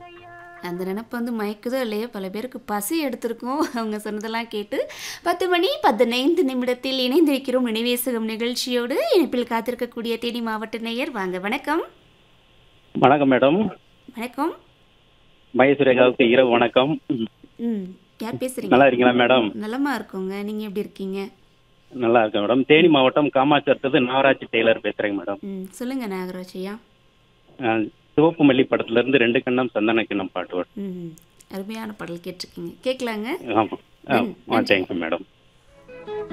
அந்த நினப்பு வந்து மயக்குதோ இல்லையோ பல பேருக்கு பசி எடுத்திருக்கும் அவங்க சொன்னதெல்லாம் கேட்டு பத்து மணி பதினைந்து நிமிடத்தில் இணைந்து வைக்கிறோம் நினைவேசகம் நிகழ்ச்சியோடு இணைப்பில் காத்திருக்கக்கூடிய தேனி மாவட்ட நேயர் வாங்க வணக்கம் வணக்கம் மேடம் வணக்கம் மகேஸ்வரேகாவுக்கு இரவு வணக்கம் ம். ம் யார் பேசுறீங்க நல்லா இருக்கீங்களா மேடம் நலமா இருக்கோங்க நீங்க எப்படி இருக்கீங்க நல்லா இருக்கேன் மேடம் தேனி மாவட்டம் காமாட்சி நாகராஜ் டெய்லர் பேசுறேங்க மேடம் ம் சொல்லுங்க நாகராஜையா அஹ், சிவப்பு மல்லி படத்துல இருந்து ரெண்டு கண்ணம் சந்தன கிண்ணம் பாட்டு வரும் ம் அருமையான பாடல் கேட்டிருக்கீங்க கேட்கலாங்க ஆமாம் ஆ தேங்க்யூ மேடம்